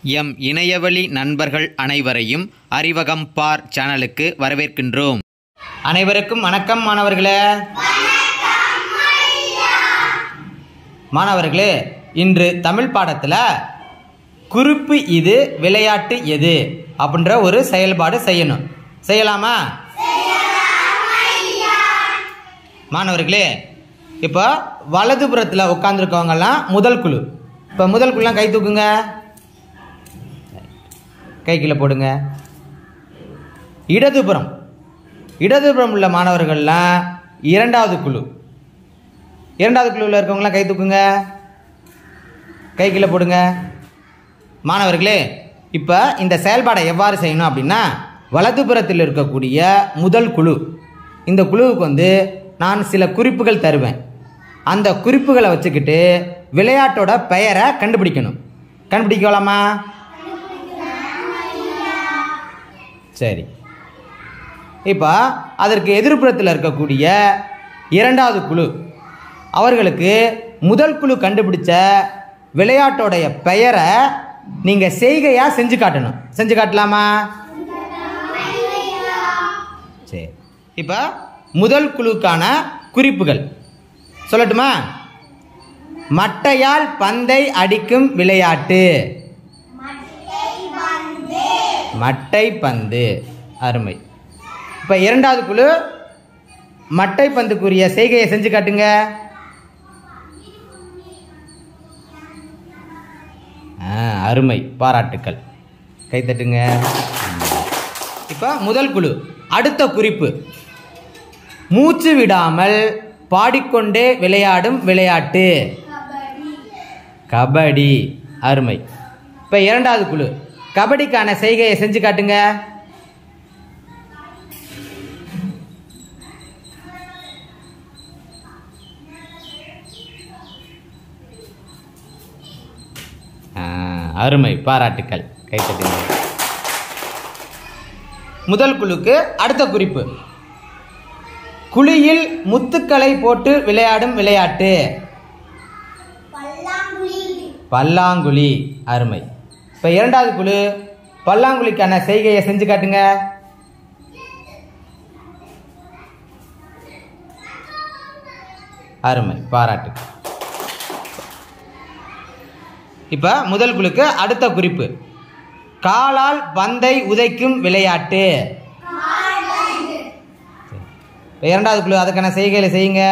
M இணையவழி நண்பர்கள் அனைவரையும் அறிவகம் பார் சேனலுக்கு வரவேற்கின்றோம் அனைவருக்கும் வணக்கம் மாணவர்களே மாணவர்களே இன்று தமிழ் பாடத்தில் குறிப்பு இது விளையாட்டு எது அப்படின்ற ஒரு செயல்பாடு செய்யணும் செய்யலாமா மாணவர்களே இப்போ வலதுபுறத்தில் உட்காந்துருக்கவங்கெல்லாம் முதல் குழு இப்போ முதல் குழுலாம் கை தூக்குங்க கை கீழே போடுங்க இடதுபுறம் இடதுபுறம் உள்ள மாணவர்கள்லாம் இரண்டாவது குழு இரண்டாவது குழுவில் இருக்கவங்களாம் கை தூக்குங்க கை கீழே போடுங்க மாணவர்களே இப்போ இந்த செயல்பாடை எவ்வாறு செய்யணும் அப்படின்னா வலதுபுறத்தில் இருக்கக்கூடிய முதல் குழு இந்த குழுவுக்கு வந்து நான் சில குறிப்புகள் தருவேன் அந்த குறிப்புகளை வச்சுக்கிட்டு விளையாட்டோட பெயரை கண்டுபிடிக்கணும் கண்டுபிடிக்கலாமா சரி இப்போ அதற்கு எதிர்ப்புறத்தில் இருக்கக்கூடிய இரண்டாவது குழு அவர்களுக்கு முதல் குழு கண்டுபிடிச்ச விளையாட்டோடைய பெயரை நீங்கள் செய்கையாக செஞ்சு காட்டணும் செஞ்சு காட்டலாமா சரி இப்போ முதல் குழுக்கான குறிப்புகள் சொல்லட்டுமா மட்டையால் பந்தை அடிக்கும் விளையாட்டு மட்டை பந்து அருமை இப்போ இரண்டாவது குழு மட்டை பந்துக்குரிய செய்கையை செஞ்சு காட்டுங்க ஆ, அருமை பாராட்டுக்கள் கைத்தட்டுங்க இப்போ முதல் குழு அடுத்த குறிப்பு மூச்சு விடாமல் பாடிக்கொண்டே விளையாடும் விளையாட்டு கபடி அருமை இப்போ இரண்டாவது குழு கபடிக்கான செய்கையை செஞ்சு காட்டுங்க ஆ, அருமை பாராட்டுக்கள் கைத்தட்டுங்க முதல் குழுக்கு அடுத்த குறிப்பு குழியில் முத்துக்களை போட்டு விளையாடும் விளையாட்டு பல்லாங்குழி அருமை இப்போ இரண்டாவது குழு பல்லாங்குழிக்கான செய்கையை செஞ்சு காட்டுங்க அருமை பாராட்டு இப்போ முதல் குழுக்கு அடுத்த குறிப்பு காலால் பந்தை உதைக்கும் விளையாட்டு இப்ப இரண்டாவது குழு அதுக்கான செய்கைகளை செய்யுங்க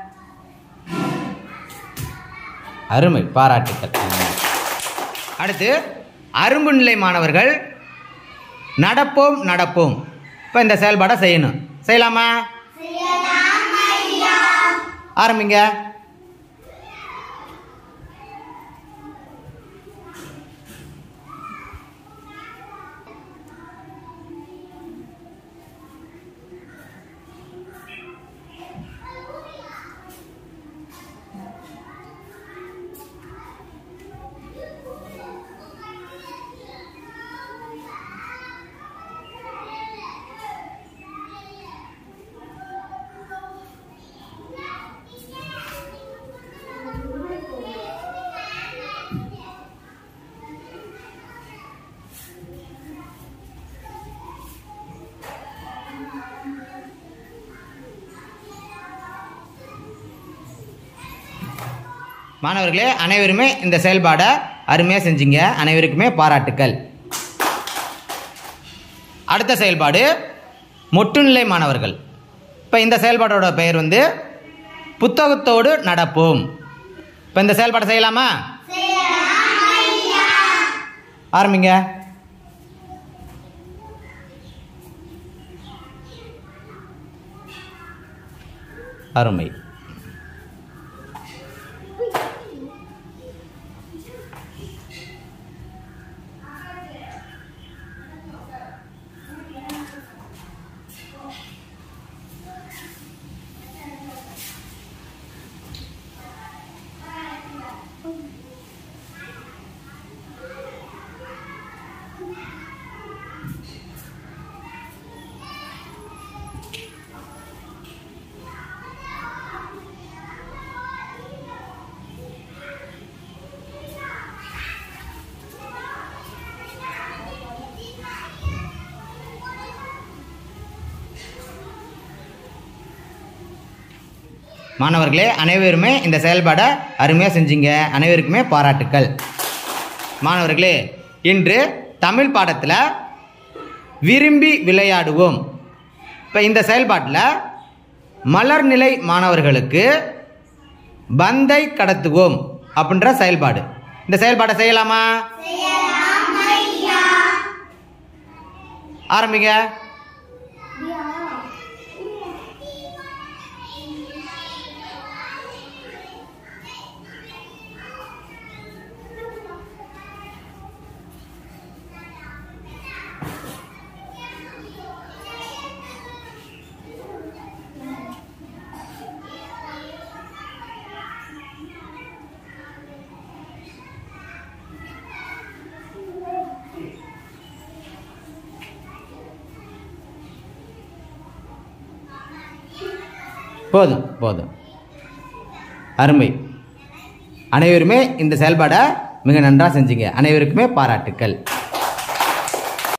அருமை பாராட்டுக்கள் அடுத்து அரும்பு நிலை மாணவர்கள் நடப்போம் நடப்போம் இப்போ இந்த செயல்பாடை செய்யணும் செய்யலாமா ஆரம்பிங்க மாணவர்களே அனைவருமே இந்த செயல்பாடை அருமையாக செஞ்சீங்க அனைவருக்குமே பாராட்டுக்கள் அடுத்த செயல்பாடு மொட்டுநிலை மாணவர்கள் இப்போ இந்த செயல்பாடோட பெயர் வந்து புத்தகத்தோடு நடப்போம் இப்போ இந்த செயல்பாடை செய்யலாமா ஆரம்பிங்க அருமை மாணவர்களே அனைவருமே இந்த செயல்பாடை அருமையாக செஞ்சீங்க அனைவருக்குமே பாராட்டுக்கள் மாணவர்களே இன்று தமிழ் பாடத்தில் விரும்பி விளையாடுவோம் இப்போ இந்த செயல்பாட்டில் மலர்நிலை மாணவர்களுக்கு பந்தை கடத்துவோம் அப்படின்ற செயல்பாடு இந்த செயல்பாடை செய்யலாமா ஆரம்பிங்க போதும் போதும் அருமை அனைவருமே இந்த செயல்பாடை மிக நன்றாக செஞ்சீங்க அனைவருக்குமே பாராட்டுக்கள்